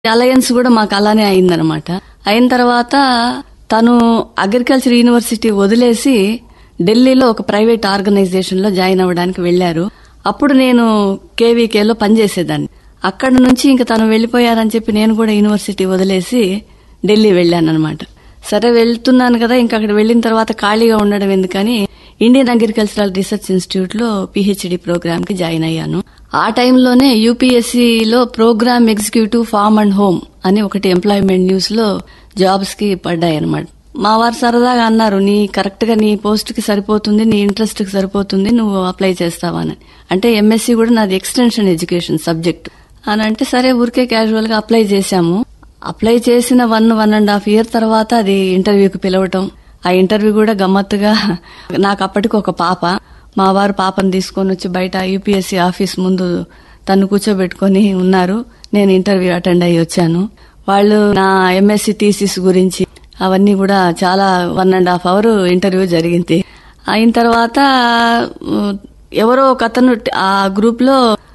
alliance కూడా మాకు అలానే అయిందనమాట అయిన తర్వాత తను అగ్రికల్చర్ యూనివర్సిటీ వదిలేసి ఢిల్లీలో ఒక ప్రైవేట్ ఆర్గనైజేషన్ లో జాయిన్ అవ్వడానికి వెళ్లారు అప్పుడు నేను కేవీకేలో పనిచేసేదాన్ని అక్కడ నుంచి ఇంకా తను వెళ్లిపోయారని చెప్పి నేను కూడా యూనివర్సిటీ వదిలేసి ఢిల్లీ వెళ్ళానన్నమాట సరే వెళ్తున్నాను కదా ఇంకా అక్కడ వెళ్ళిన తర్వాత ఖాళీగా ఉండడం ఎందుకని ఇండియన్ అగ్రికల్చరల్ రీసెర్చ్ ఇన్స్టిట్యూట్ లో పిహెచ్డి ప్రోగ్రామ్ కి జాయిన్ అయ్యాను ఆ టైంలోనే యూపీఎస్సీలో program executive farm and home అని ఒకటి ఎంప్లాయ్మెంట్ న్యూస్ లో జాబ్స్ కి పడ్డాయి అనమాట మా వారు సరదాగా అన్నారు నీ కరెక్ట్ గా నీ పోస్ట్ కి సరిపోతుంది నీ ఇంట్రెస్ట్ కి సరిపోతుంది నువ్వు అప్లై చేస్తావని అంటే ఎంఎస్సీ కూడా నాది ఎక్స్టెన్షన్ ఎడ్యుకేషన్ సబ్జెక్ట్ అని అంటే సరే ఊరికే క్యాజువల్ గా అప్లై చేశాము అప్లై చేసిన one one and half year తర్వాత అది ఇంటర్వ్యూకి పిలవటం ఆ ఇంటర్వ్యూ కూడా గమ్మత్తుగా నాకు అప్పటికి ఒక పాప మా వారు పాపను తీసుకొని వచ్చి బయట యూపీఎస్సీ ఆఫీస్ ముందు తను కూర్చోబెట్టుకొని ఉన్నారు నేను ఇంటర్వ్యూ అటెండ్ అయ్యి వచ్చాను వాళ్ళు నా ఎంఎస్సి థీసిస్ గురించి అవన్నీ కూడా చాలా one and half hour interview జరిగింది అయిన తర్వాత ఉ, ఎవరో ఒక అతను ఆ గ్రూప్ లో